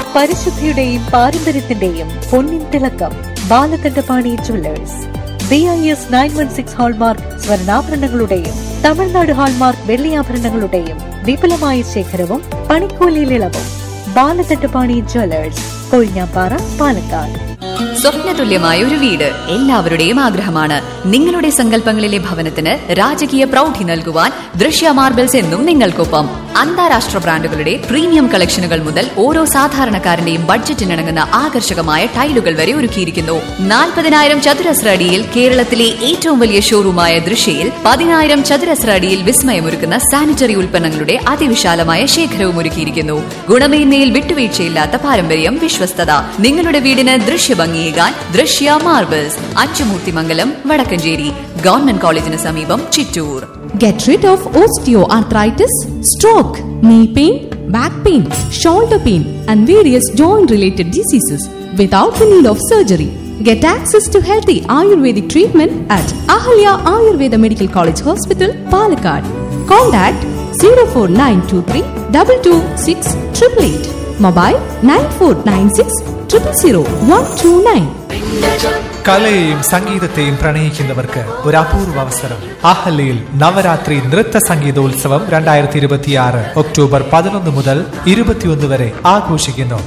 പരിശുദ്ധിയുടെയും പാരമ്പര്യത്തിന്റെയും പൊന്നിൻ തിളക്കം Balakandapani jewellers B I S nine one six hallmark സ്വർണ്ണാഭരണങ്ങളുടെയും തമിഴ്നാട് ഹാൾമാർക്ക് വെള്ളിയാഭരണങ്ങളുടെയും വിപുലമായ ശേഖരവും പണിക്കൂലിയിൽ ഇളവും ബാലകണ്ഠപാണി ജുവല്ലേഴ്സ് കൊഴിഞ്ഞാപ്പാറ പാലക്കാട് സ്വപ്നതുല്യമായ ഒരു വീട് എല്ലാവരുടെയും ആഗ്രഹമാണ് നിങ്ങളുടെ സങ്കല്പങ്ങളിലെ ഭവനത്തിന് രാജകീയ പ്രൗഢി നൽകുവാൻ ദൃശ്യ മാർബിൾസ് എന്നും നിങ്ങൾക്കൊപ്പം അന്താരാഷ്ട്ര ബ്രാൻഡുകളുടെ പ്രീമിയം കളക്ഷനുകൾ മുതൽ ഓരോ സാധാരണക്കാരന്റെയും ബഡ്ജറ്റിനിണങ്ങുന്ന ആകർഷകമായ ടൈലുകൾ വരെ ഒരുക്കിയിരിക്കുന്നു നാൽപ്പതിനായിരം ചതുരശ്ര അടിയിൽ കേരളത്തിലെ ഏറ്റവും വലിയ ഷോറൂമായ ദൃശ്യയിൽ പതിനായിരം ചതുരശ്ര അടിയിൽ വിസ്മയമൊരുക്കുന്ന സാനിറ്ററി ഉൽപ്പന്നങ്ങളുടെ അതിവിശാലമായ ശേഖരവും ഒരുക്കിയിരിക്കുന്നു ഗുണമേന്മയിൽ വിട്ടുവീഴ്ചയില്ലാത്ത പാരമ്പര്യം വിശ്വസ്തത നിങ്ങളുടെ വീടിന് ദൃശ്യഭംഗിയേകാൻ ദൃശ്യ മാർബിൾസ് അച്ചുമൂർത്തിമംഗലം വടക്കഞ്ചേരി ഗവൺമെന്റ് കോളേജിന് സമീപം Chittur Get rid of osteoarthritis, stroke, knee pain, back pain, shoulder pain, and various joint related diseases without the need of surgery. Get access to healthy Ayurvedic treatment at Ahalya Ayurveda Medical College Hospital, Palakkad. Contact 04923 226 888. Mobile 9496 000 129. കലയെയും സംഗീതത്തെയും പ്രണയിക്കുന്നവർക്ക് ഒരു അപൂർവ അവസരം അഹല്യയിൽ നവരാത്രി നൃത്ത സംഗീതോത്സവം രണ്ടായിരത്തി ഇരുപത്തിയാറ് October പതിനൊന്ന് മുതൽ ഇരുപത്തിയൊന്ന് വരെ ആഘോഷിക്കുന്നു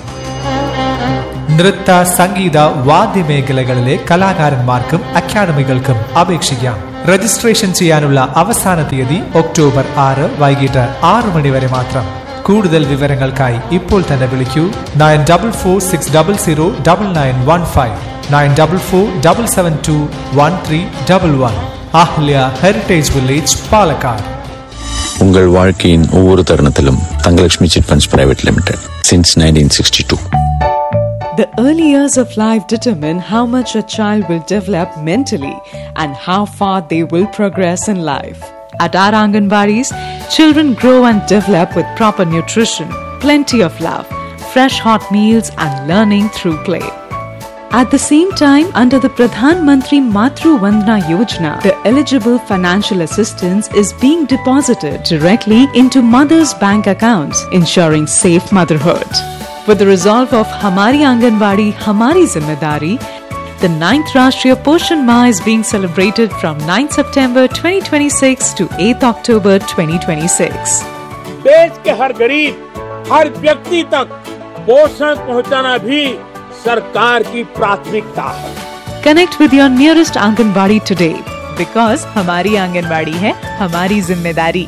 നൃത്ത സംഗീത വാദ്യമേഖലകളിലെ കലാകാരന്മാർക്കും അക്കാദമികൾക്കും അപേക്ഷിക്കാം രജിസ്ട്രേഷൻ ചെയ്യാനുള്ള അവസാന തീയതി ഒക്ടോബർ ആറ് വൈകിട്ട് ആറ് മണി വരെ മാത്രം കൂടുതൽ വിവരങ്ങൾക്കായി ഇപ്പോൾ തന്നെ വിളിക്കൂ nine double four six double zero double nine one five nine double four double seven two one three double one Ahalya heritage village Palakkad உங்கள் வாழ்க்கையின் ஒவ்வொரு தருணத்திலும் Thangalakshmi chit funds private limited since nineteen sixty two The early years of life determine how much a child will develop mentally and how far they will progress in life. At our Anganwadis, children grow and develop with proper nutrition, plenty of love, fresh hot meals, and learning through play. At the same time, under the Pradhan Mantri Matru Vandana Yojana, the eligible financial assistance is being deposited directly into mothers' bank accounts, ensuring safe motherhood. With the resolve of Hamari Anganwadi, Hamari Zimmedari, the 9th Rashtriya Poshan Ma is being celebrated from 9 September 2026 to 8 October 2026. देश के हर गरीब हर व्यक्ति तक पोषण पहुंचाना भी सरकार की प्राथमिकता है Connect with your nearest Anganwadi today because Hamari Anganwadi hai Hamari Zimmedari.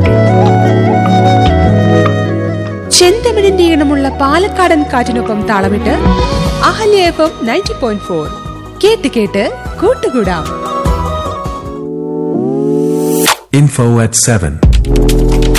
ചെന്തമിഴിന്റെ ഈണമുള്ള പാലക്കാടൻ കാറ്റിനൊപ്പം താളമിട്ട് Ahalya F M ninety point four കേട്ട് കേട്ട് കൂട്ടുകൂടാം Info at 7.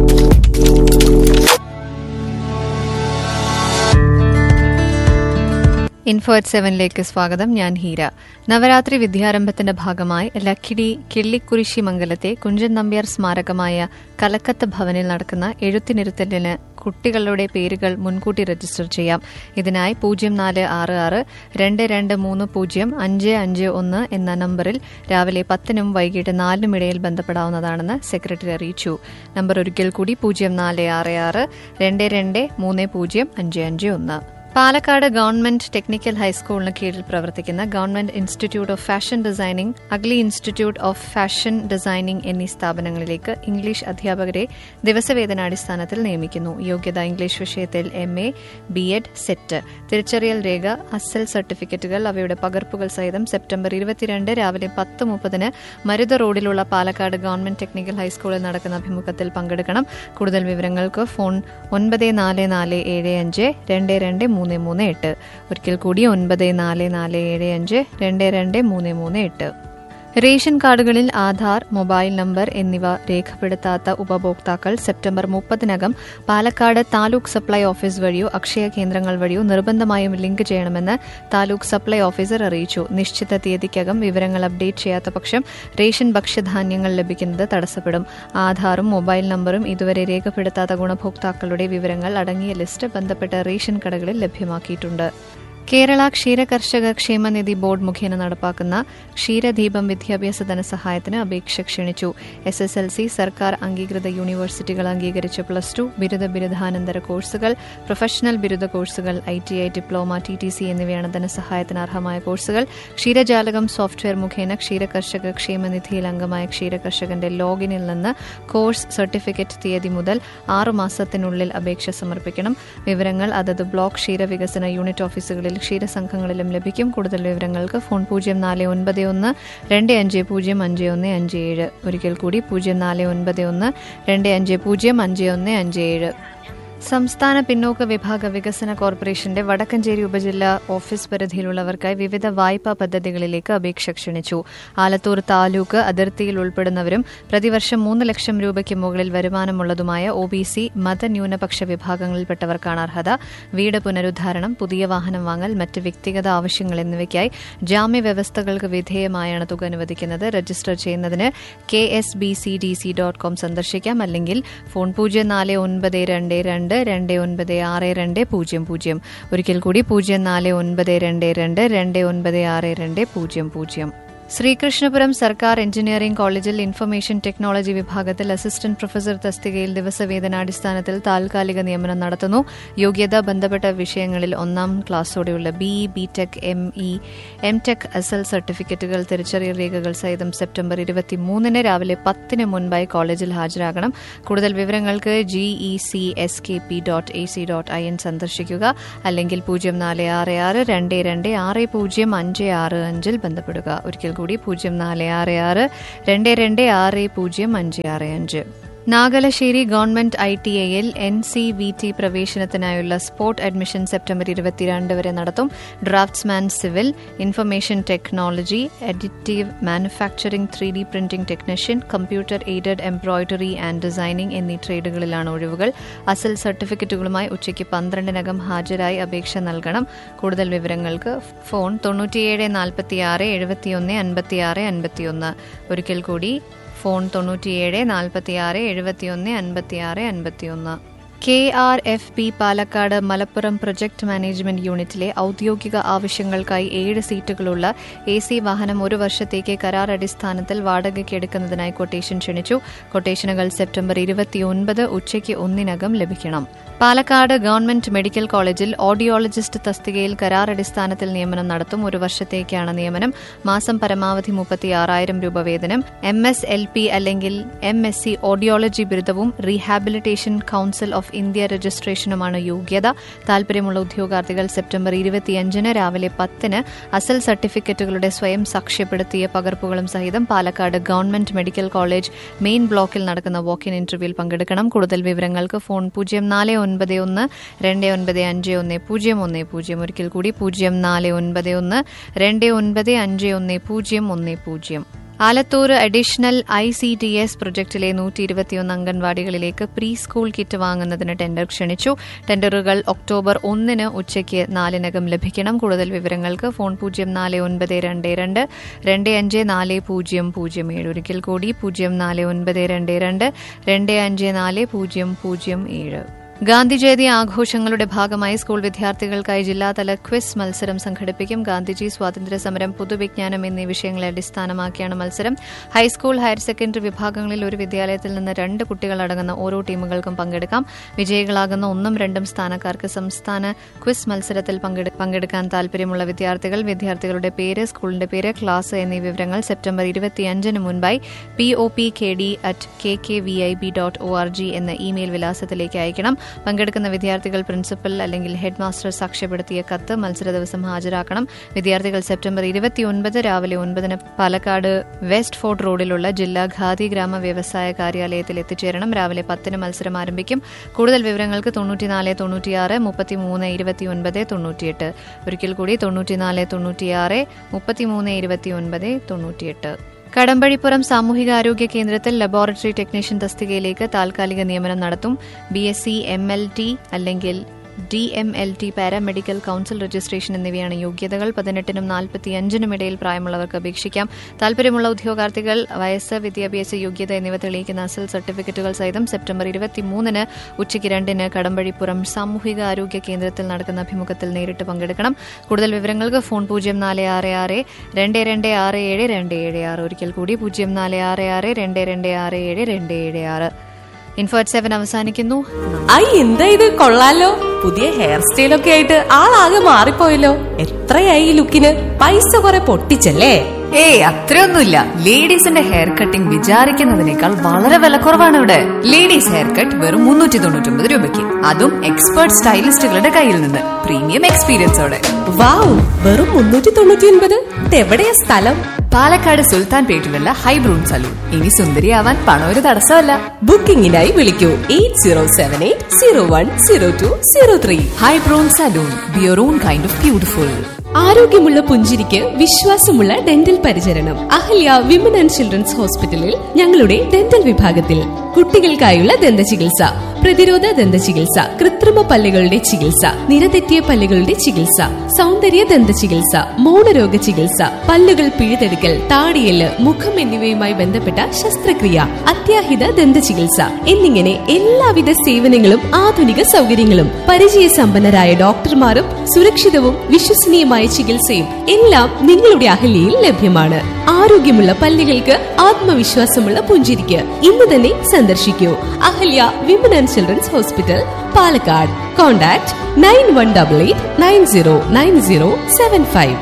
ഇൻഫോ അറ്റ് സെവനിലേക്ക് സ്വാഗതം ഞാൻ ഹീര നവരാത്രി വിദ്യാരംഭത്തിന്റെ ഭാഗമായി ലക്കിടി കിള്ളിക്കുരിശി മംഗലത്തെ കുഞ്ചൻ നമ്പ്യാർ സ്മാരകമായ കലക്കത്ത് ഭവനിൽ നടക്കുന്ന എഴുത്തിനിരുത്തലിന് കുട്ടികളുടെ പേരുകൾ മുൻകൂട്ടി രജിസ്റ്റർ ചെയ്യാം ഇതിനായി പൂജ്യം നാല് ആറ് ആറ് രണ്ട് രണ്ട് മൂന്ന് പൂജ്യം അഞ്ച് അഞ്ച് ഒന്ന് എന്ന നമ്പറിൽ രാവിലെ പത്തിനും വൈകിട്ട് നാലിനും ഇടയിൽ ബന്ധപ്പെടാവുന്നതാണെന്ന് സെക്രട്ടറി അറിയിച്ചു നമ്പർ ഒരിക്കൽ കൂടി പൂജ്യം നാല് ആറ് ആറ് രണ്ട് രണ്ട് മൂന്ന് പൂജ്യം അഞ്ച് അഞ്ച് ഒന്ന് പാലക്കാട് ഗവൺമെന്റ് ടെക്നിക്കൽ ഹൈസ്കൂളിന് കീഴിൽ പ്രവർത്തിക്കുന്ന government institute of fashion designing Agali institute of fashion designing എന്നീ സ്ഥാപനങ്ങളിലേക്ക് ഇംഗ്ലീഷ് അധ്യാപകരെ ദിവസവേതനാടിസ്ഥാനത്തിൽ നിയമിക്കുന്നു യോഗ്യത ഇംഗ്ലീഷ് വിഷയത്തിൽ M A B Ed SET തിരിച്ചറിയൽ രേഖ അസൽ സർട്ടിഫിക്കറ്റുകൾ അവയുടെ പകർപ്പുകൾ സഹിതം സെപ്റ്റംബർ ഇരുപത്തിരണ്ട് രാവിലെ പത്ത് മുപ്പതിന് മരുത റോഡിലുള്ള പാലക്കാട് ഗവൺമെന്റ് ടെക്നിക്കൽ ഹൈസ്കൂളിൽ നടക്കുന്ന അഭിമുഖത്തിൽ പങ്കെടുക്കണം കൂടുതൽ വിവരങ്ങൾക്ക് ഫോൺ ഒൻപത് നാല് നാല് ഏഴ് അഞ്ച് രണ്ട് രണ്ട് മൂന്ന് മൂന്ന് എട്ട് ഒരിക്കൽ കൂടി ഒൻപത് നാല് നാല് ഏഴ് അഞ്ച് രണ്ട് രണ്ട് മൂന്ന് മൂന്ന് എട്ട് റേഷൻ കാർഡുകളിൽ ആധാർ മൊബൈൽ നമ്പർ എന്നിവ രേഖപ്പെടുത്താത്ത ഉപഭോക്താക്കൾ സെപ്റ്റംബർ മുപ്പതിനകം പാലക്കാട് താലൂക്ക് സപ്ലൈ ഓഫീസ് വഴിയോ അക്ഷയ കേന്ദ്രങ്ങൾ വഴിയോ നിർബന്ധമായും ലിങ്ക് ചെയ്യണമെന്ന് താലൂക്ക് സപ്ലൈ ഓഫീസർ അറിയിച്ചു നിശ്ചിത തീയതിക്കകം വിവരങ്ങൾ അപ്ഡേറ്റ് ചെയ്യാത്ത പക്ഷം റേഷൻ ഭക്ഷ്യധാന്യങ്ങൾ ലഭിക്കുന്നത് തടസ്സപ്പെടും ആധാറും മൊബൈൽ നമ്പറും ഇതുവരെ രേഖപ്പെടുത്താത്ത ഗുണഭോക്താക്കളുടെ വിവരങ്ങൾ അടങ്ങിയ ലിസ്റ്റ് ബന്ധപ്പെട്ട റേഷൻ കടകളിൽ ലഭ്യമാക്കിയിട്ടുണ്ട് കേരള ക്ഷീരകർഷക ക്ഷേമനിധി ബോർഡ് മുഖേന നടപ്പാക്കുന്ന ക്ഷീരദീപം വിദ്യാഭ്യാസ ധനസഹായത്തിന് അപേക്ഷ ക്ഷണിച്ചു എസ് എസ് എൽ സി സർക്കാർ അംഗീകൃത യൂണിവേഴ്സിറ്റികൾ അംഗീകരിച്ച പ്ലസ് ടു ബിരുദ ബിരുദാനന്തര കോഴ്സുകൾ പ്രൊഫഷണൽ ബിരുദ കോഴ്സുകൾ I T I diploma T T C എന്നിവയാണ് ധനസഹായത്തിന് അർഹമായ കോഴ്സുകൾ ക്ഷീരജാലകം സോഫ്റ്റ്വെയർ മുഖേന ക്ഷീരകർഷക ക്ഷേമനിധിയിൽ അംഗമായ ക്ഷീരകർഷകന്റെ ലോഗിനിൽ നിന്ന് കോഴ്സ് സർട്ടിഫിക്കറ്റ് തീയതി മുതൽ ആറു മാസത്തിനുള്ളിൽ അപേക്ഷ സമർപ്പിക്കണം വിവരങ്ങൾ അതത് ബ്ലോക്ക് ക്ഷീരവികസന യൂണിറ്റ് ഓഫീസുകളിൽ ക്ഷീരസംഘങ്ങളിലും ലഭിക്കും കൂടുതൽ വിവരങ്ങൾക്ക് ഫോൺ പൂജ്യം നാല് ഒൻപത് ഒന്ന് രണ്ട് അഞ്ച് പൂജ്യം അഞ്ച് ഒന്ന് അഞ്ച് ഏഴ് ഒരിക്കൽ കൂടി പൂജ്യം നാല് ഒൻപത് ഒന്ന് രണ്ട് അഞ്ച് പൂജ്യം അഞ്ച് ഒന്ന് അഞ്ച് ഏഴ് സംസ്ഥാന പിന്നോക്ക വിഭാഗ വികസന കോർപ്പറേഷന്റെ വടക്കഞ്ചേരി ഉപജില്ല ഓഫീസ് പരിധിയിലുള്ളവർക്കായി വിവിധ വായ്പാ പദ്ധതികളിലേക്ക് അപേക്ഷ ക്ഷണിച്ചു ആലത്തൂർ താലൂക്ക് അതിർത്തിയിൽ ഉൾപ്പെടുന്നവരും പ്രതിവർഷം മൂന്ന് ലക്ഷം രൂപയ്ക്ക് മുകളിൽ വരുമാനമുള്ളതുമായ ഒ ബി സി മതന്യൂനപക്ഷ വിഭാഗങ്ങളിൽപ്പെട്ടവർക്കാണ് അർഹത വീട് പുനരുദ്ധാരണം പുതിയ വാഹനം വാങ്ങൽ മറ്റ് വ്യക്തിഗത ആവശ്യങ്ങൾ എന്നിവയ്ക്കായി ജാമ്യ വ്യവസ്ഥകൾക്ക് വിധേയമായാണ് തുക അനുവദിക്കുന്നത് രജിസ്റ്റർ ചെയ്യുന്നതിന് K S B C D C dot com സന്ദർശിക്കാം അല്ലെങ്കിൽ ഫോൺ പൂജ്യം നാല് ഒൻപത് രണ്ട് രണ്ട് രണ്ട് ഒൻപത് ആറ് രണ്ട് പൂജ്യം പൂജ്യം ഒരിക്കൽ കൂടി പൂജ്യം നാല് ഒൻപത് രണ്ട് രണ്ട് രണ്ട് ഒൻപത് ആറ് രണ്ട് പൂജ്യം പൂജ്യം ശ്രീകൃഷ്ണപുരം സർക്കാർ എഞ്ചിനീയറിംഗ് കോളേജിൽ ഇൻഫർമേഷൻ ടെക്നോളജി വിഭാഗത്തിൽ അസിസ്റ്റന്റ് പ്രൊഫസർ തസ്തികയിൽ ദിവസവേതനാടിസ്ഥാനത്തിൽ താൽക്കാലിക നിയമനം നടത്തുന്നു യോഗ്യത ബന്ധപ്പെട്ട വിഷയങ്ങളിൽ ഒന്നാം ക്ലാസ്സോടെയുള്ള B B tech M E M tech S L സർട്ടിഫിക്കറ്റുകൾ തിരിച്ചറിയൽ രേഖകൾ സഹിതം സെപ്റ്റംബർ ഇരുപത്തിമൂന്നിന് രാവിലെ പത്തിന് മുൻപായി കോളേജിൽ ഹാജരാകണം കൂടുതൽ വിവരങ്ങൾക്ക് G E C S K P dot A C dot I N സന്ദർശിക്കുക അല്ലെങ്കിൽ പൂജ്യം നാല് ആറ് ആറ് രണ്ട് രണ്ട് ആറ് പൂജ്യം അഞ്ച് ആറ് അഞ്ചിൽ ബന്ധപ്പെടുക ഒരിക്കൽ കൂടി പൂജ്യം നാല് ആറ് ആറ് രണ്ട് രണ്ട് ആറ് പൂജ്യം അഞ്ച് ആറ് അഞ്ച് നാഗലശ്ശേരി ഗവൺമെന്റ് ഐ ടി ഐയിൽ എൻ സി വി ടി പ്രവേശനത്തിനായുള്ള സ്പോട്ട് അഡ്മിഷൻ സെപ്റ്റംബർ ഇരുപത്തിരണ്ട് വരെ നടത്തും draftsman civil information technology additive manufacturing three D printing technician computer aided embroidery and designing എന്നീ ട്രേഡുകളിലാണ് ഒഴിവുകൾ അസൽ സർട്ടിഫിക്കറ്റുകളുമായി ഉച്ചയ്ക്ക് പന്ത്രണ്ടിനകം ഹാജരായി അപേക്ഷ നൽകണം കൂടുതൽ വിവരങ്ങൾക്ക് ഫോൺ തൊണ്ണൂറ്റിയേഴ് നാൽപ്പത്തിയാറ് എഴുപത്തിയൊന്ന് അൻപത്തിയാറ് അൻപത്തിയൊന്ന് ഒരിക്കൽ കൂടി ഫോൺ തൊണ്ണൂറ്റിയേഴ് നാൽപ്പത്തിയാറ് എഴുപത്തിയൊന്ന് അൻപത്തിയാറ് അൻപത്തിയൊന്ന് K R F P Palakkad Malappuram project management യൂണിറ്റിലെ ഔദ്യോഗിക ആവശ്യങ്ങൾക്കായി ഏഴ് സീറ്റുകളുള്ള എ സി വാഹനം ഒരു വർഷത്തേക്ക് കരാർ അടിസ്ഥാനത്തിൽ വാടകയ്ക്ക് എടുക്കുന്നതിനായി കൊട്ടേഷൻ ക്ഷണിച്ചു കൊട്ടേഷനുകൾ സെപ്റ്റംബർ ഇരുപത്തിയൊൻപത് ഉച്ചയ്ക്ക് ഒന്നിനകം ലഭിക്കണം പാലക്കാട് ഗവൺമെന്റ് മെഡിക്കൽ കോളേജിൽ ഓഡിയോളജിസ്റ്റ് തസ്തികയിൽ കരാർ അടിസ്ഥാനത്തിൽ നിയമനം നടത്തും ഒരു വർഷത്തേക്കാണ് നിയമനം മാസം പരമാവധി മുപ്പത്തിയാറായിരം രൂപ വേതനം എം എസ് എൽ പി അല്ലെങ്കിൽ എം എസ് സി ഓഡിയോളജി ബിരുദവും റീഹാബിലിറ്റേഷൻ കൌൺസിൽ ഓഫ് ഇന്ത്യ രജിസ്ട്രേഷനുമാണ് യോഗ്യത താൽപര്യമുള്ള ഉദ്യോഗാർത്ഥികൾ സെപ്റ്റംബർ ഇരുപത്തിയഞ്ചിന് രാവിലെ പത്തിന് അസൽ സർട്ടിഫിക്കറ്റുകളുടെ സ്വയം സാക്ഷ്യപ്പെടുത്തിയ പകർപ്പുകളും സഹിതം Palakkad government medical college main ബ്ലോക്കിൽ നടക്കുന്ന വാക്ക് ഇൻ ഇന്റർവ്യൂവിൽ പങ്കെടുക്കണം കൂടുതൽ വിവരങ്ങൾക്ക് ഫോൺ പൂജ്യം നാല് ഒൻപത് ഒന്ന് രണ്ട് ഒൻപത് അഞ്ച് ഒന്ന് പൂജ്യം ഒന്ന് പൂജ്യം ഒരിക്കൽ കൂടി പൂജ്യം നാല് ഒൻപത് ഒന്ന് രണ്ട് ഒൻപത് അഞ്ച് ഒന്ന് പൂജ്യം ഒന്ന് പൂജ്യം Alathur additional I C T S പ്രൊജക്ടിലെ നൂറ്റി ഇരുപത്തിയൊന്ന് അംഗൻവാടികളിലേക്ക് പ്രീ സ്കൂൾ കിറ്റ് വാങ്ങുന്നതിന് ടെൻഡർ ക്ഷണിച്ചു ടെൻഡറുകൾ ഒക്ടോബർ ഒന്നിന് ഉച്ചയ്ക്ക് നാലിനകം ലഭിക്കണം കൂടുതൽ വിവരങ്ങൾക്ക് ഫോൺ പൂജ്യം നാല് ഒൻപത് രണ്ട് രണ്ട് രണ്ട് അഞ്ച് നാല് പൂജ്യം പൂജ്യം ഏഴ് ഒരിക്കൽ കൂടി പൂജ്യം നാല് ഒൻപത് രണ്ട് രണ്ട് രണ്ട് അഞ്ച് നാല് പൂജ്യം പൂജ്യം ഏഴ് ഗാന്ധി ജയന്തി ആഘോഷങ്ങളുടെ ഭാഗമായി സ്കൂൾ വിദ്യാർത്ഥികൾക്കായി ജില്ലാതല ക്വിസ് മത്സരം സംഘടിപ്പിക്കും ഗാന്ധിജി സ്വാതന്ത്ര്യ സമരം പൊതുവിജ്ഞാനം എന്നീ വിഷയങ്ങളെ അടിസ്ഥാനമാക്കിയാണ് മത്സരം ഹൈസ്കൂൾ ഹയർ സെക്കൻഡറി വിഭാഗങ്ങളിൽ ഒരു വിദ്യാലയത്തിൽ നിന്ന് രണ്ട് കുട്ടികളടങ്ങുന്ന ഓരോ ടീമുകൾക്കും പങ്കെടുക്കാം വിജയികളാകുന്ന ഒന്നും രണ്ടും സ്ഥാനക്കാർക്ക് സംസ്ഥാന ക്വിസ് മത്സരത്തിൽ പങ്കെടു- പങ്കെടുക്കാൻ താൽപര്യമുള്ള വിദ്യാർത്ഥികൾ വിദ്യാർത്ഥികളുടെ പേര് സ്കൂളിന്റെ പേര് ക്ലാസ് എന്നീ വിവരങ്ങൾ സെപ്റ്റംബർ ഇരുപത്തിയഞ്ചിന് മുൻപായി P O P K D at K K V I B dot O R G എന്ന ഇമെയിൽ വിലാസത്തിലേക്ക് അയക്കണം പങ്കെടുക്കുന്ന വിദ്യാർത്ഥികൾ പ്രിൻസിപ്പൽ അല്ലെങ്കിൽ ഹെഡ് മാസ്റ്റർ സാക്ഷ്യപ്പെടുത്തിയ കത്ത് മത്സര ദിവസം ഹാജരാക്കണം വിദ്യാർത്ഥികൾ സെപ്റ്റംബർ ഇരുപത്തിയൊൻപത് രാവിലെ ഒൻപതിന് പാലക്കാട് വെസ്റ്റ് ഫോർട്ട് റോഡിലുള്ള ജില്ലാ ഖാദി ഗ്രാമ വ്യവസായ കാര്യാലയത്തിൽ എത്തിച്ചേരണം രാവിലെ പത്തിന് മത്സരം ആരംഭിക്കും കൂടുതൽ വിവരങ്ങൾക്ക് തൊണ്ണൂറ്റിനാല് തൊണ്ണൂറ്റിയാറ് മുപ്പത്തിമൂന്ന് ഇരുപത്തിയൊൻപത് തൊണ്ണൂറ്റിയെട്ട് ഒരിക്കൽ കൂടി തൊണ്ണൂറ്റിനാല് തൊണ്ണൂറ്റിയാറ് മുപ്പത്തിമൂന്ന് ഇരുപത്തിയൊൻപത് തൊണ്ണൂറ്റിയെട്ട് കടമ്പഴിപ്പുറം സാമൂഹികാരോഗ്യ കേന്ദ്രത്തിൽ ലബോറട്ടറി ടെക്നീഷ്യൻ തസ്തികയിലേക്ക് താൽക്കാലിക നിയമനം നടത്തും B S C M L T അല്ലെങ്കിൽ D M L T paramedical council registration എന്നിവയാണ് യോഗ്യതകൾ പതിനെട്ടിനും നാൽപ്പത്തിയഞ്ചിനും ഇടയിൽ പ്രായമുള്ളവർക്ക് അപേക്ഷിക്കാം താൽപര്യമുള്ള ഉദ്യോഗാർത്ഥികൾ വയസ്സ് വിദ്യാഭ്യാസ യോഗ്യത എന്നിവ തെളിയിക്കുന്ന അസൽ സർട്ടിഫിക്കറ്റുകൾ സഹിതം സെപ്റ്റംബർ ഇരുപത്തിമൂന്നിന് ഉച്ചയ്ക്ക് രണ്ടിന് കടമ്പഴിപ്പുറം സാമൂഹിക ആരോഗ്യ കേന്ദ്രത്തിൽ നടക്കുന്ന അഭിമുഖത്തിൽ നേരിട്ട് പങ്കെടുക്കണം കൂടുതൽ വിവരങ്ങൾക്ക് ഫോൺ പൂജ്യം നാല് ആറ് ആറ് രണ്ട് രണ്ട് ആറ് ഏഴ് രണ്ട് ഏഴ് ആറ് ഒരിക്കൽ കൂടി പൂജ്യം നാല് ആറ് ആറ് രണ്ട് രണ്ട് ആറ് ഏഴ് രണ്ട് ഏഴ് ആറ് ഇൻഫോ അറ്റ് സെവൻ അവസാനിക്കുന്നു ഐ എന്താ ഇത് കൊള്ളാലോ പുതിയ ഹെയർ സ്റ്റൈലൊക്കെ ആയിട്ട് ആളാകെ മാറിപ്പോയല്ലോ എത്രയായി ഈ ലുക്കിന് പൈസ കുറെ പൊട്ടിച്ചല്ലേ ഏയ് അത്രയൊന്നുമില്ല ലേഡീസിന്റെ ഹെയർ കട്ടിംഗ് വിചാരിക്കുന്നതിനേക്കാൾ വളരെ വിലക്കുറവാണ് ഇവിടെ ലേഡീസ് ഹെയർ കട്ട് വെറും മുന്നൂറ്റി തൊണ്ണൂറ്റി ഒമ്പത് രൂപയ്ക്ക് അതും എക്സ്പേർട്ട് സ്റ്റൈലിസ്റ്റുകളുടെ കയ്യിൽ നിന്ന് പ്രീമിയം എക്സ്പീരിയൻസോടെ വാവ് വെറും മുന്നൂറ്റി തൊണ്ണൂറ്റി ഒൻപത് ഇതെവിടെയാ സ്ഥലം പാലക്കാട് സുൽത്താൻ പേട്ടിലുള്ള ഹൈബ്രൂൺ സലൂൺ ഇനി സുന്ദരിയാവാൻ പണം ഒരു തടസ്സമല്ല ബുക്കിംഗിനായി വിളിക്കൂ eight zero seven eight zero one zero two zero three ഹൈബ്രൂൺ salon be your own kind of beautiful ആരോഗ്യമുള്ള പുഞ്ചിരിക്ക് വിശ്വാസമുള്ള ഡെന്റൽ പരിചരണം അഹല്യ വിമൻ ആൻഡ് ചിൽഡ്രൻസ് ഹോസ്പിറ്റലിൽ ഞങ്ങളുടെ ഡെന്റൽ വിഭാഗത്തിൽ കുട്ടികൾക്കായുള്ള ദന്ത ചികിത്സ പ്രതിരോധ ദന്ത ചികിത്സ കൃത്രിമ പല്ലുകളുടെ ചികിത്സ നിരതെറ്റിയ പല്ലുകളുടെ ചികിത്സ സൗന്ദര്യ ദന്ത ചികിത്സ മൗനരോഗ ചികിത്സ പല്ലുകൾ പിഴുതെടുക്കൽ താടിയല് മുഖം എന്നിവയുമായി ബന്ധപ്പെട്ട ശസ്ത്രക്രിയ അത്യാഹിത ദന്ത ചികിത്സ എന്നിങ്ങനെ എല്ലാവിധ സേവനങ്ങളും ആധുനിക സൗകര്യങ്ങളും പരിചയസമ്പന്നരായ ഡോക്ടർമാരും സുരക്ഷിതവും വിശ്വസനീയമായ ചികിത്സയും എല്ലാം നിങ്ങളുടെ അഹല്യയിൽ ലഭ്യമാണ് ആരോഗ്യമുള്ള പല്ലുകൾക്ക് ആത്മവിശ്വാസമുള്ള പുഞ്ചിരിക്ക് ഇന്ന് തന്നെ സന്ദർശിക്കൂ Ahalya women and children's hospital Palakkad contact nine one double eight nine zero nine zero seven five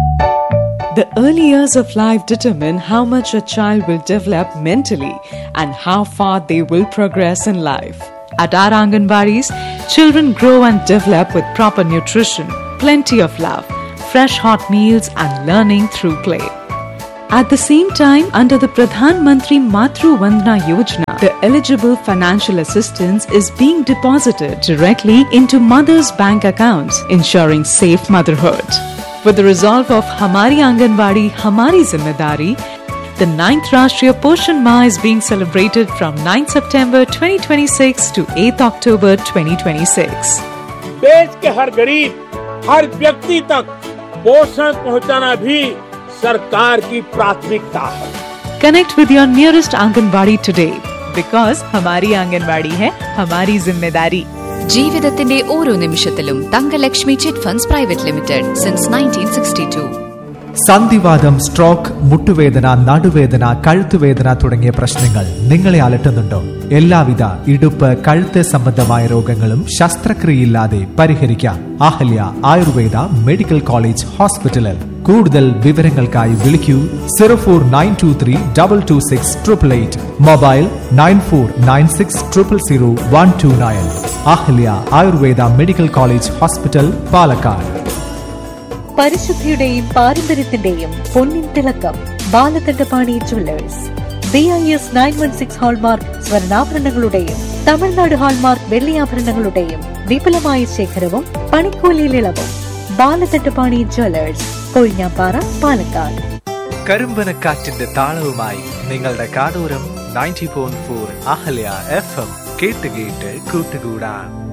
The early years of life determine how much a child will develop mentally and how far they will progress in life. At our Anganwadis, children grow and develop with proper nutrition, plenty of love, fresh hot meals, and learning through play. At the same time, under the Pradhan Mantri Matru Vandana Yojana, the eligible financial assistance is being deposited directly into mothers' bank accounts, ensuring safe motherhood. With the resolve of Hamari Anganwadi, Hamari Zimmedari, the 9th Rashtriya Poshan Ma is being celebrated from 9 September 2026 to 8 October 2026. देश के हर गरीब हर व्यक्ति तक पोषण पहुंचाना भी सरकार की प्राथमिकता है Connect with your nearest Anganwadi today because Hamari Anganwadi hai Hamari Zimmedari. ജീവിതത്തിന്റെ ഓരോ നിമിഷത്തിലും Thangalakshmi chit funds private limited since nineteen sixty two സന്ധിവാദം സ്ട്രോക്ക് മുട്ടുവേദന നടുവേദന കഴുത്തുവേദന തുടങ്ങിയ പ്രശ്നങ്ങൾ നിങ്ങളെ അലട്ടുന്നുണ്ടോ എല്ലാവിധ ഇടുപ്പ് കഴുത്ത് സംബന്ധമായ രോഗങ്ങളും ശസ്ത്രക്രിയയില്ലാതെ പരിഹരിക്കാം അഹല്യ ആയുർവേദ മെഡിക്കൽ കോളേജ് ഹോസ്പിറ്റലിൽ കൂടുതൽ വിവരങ്ങൾക്കായി വിളിക്കൂ zero four nine two three double two six triple eight mobile nine four nine six triple zero one two nine Ahalya Ayurveda medical college hospital Palakkad പരിശുദ്ധിയുടെയും പാരമ്പര്യത്തിന്റെയും പൊന്നിൻ തിളക്കം Balakandapani jewellers B I S nine one six hallmark സ്വർണ്ണാഭരണങ്ങളുടെയും Tamil Nadu hallmark വെള്ളിയാഭരണങ്ങളുടെയും വിപുലമായ ശേഖരവും പണിക്കൂലിയിൽ ഇളവും ബാലകണ്ഠപാണി ജുവല്ലേഴ്സ് കൊഴിഞ്ഞാപ്പാറ പാലക്കാട് കരിമ്പനക്കാറ്റിന്റെ താളവുമായി നിങ്ങളുടെ കാടൂരം ninety point four Ahalya F M കേട്ട് കേട്ട് കൂട്ടുകൂടാം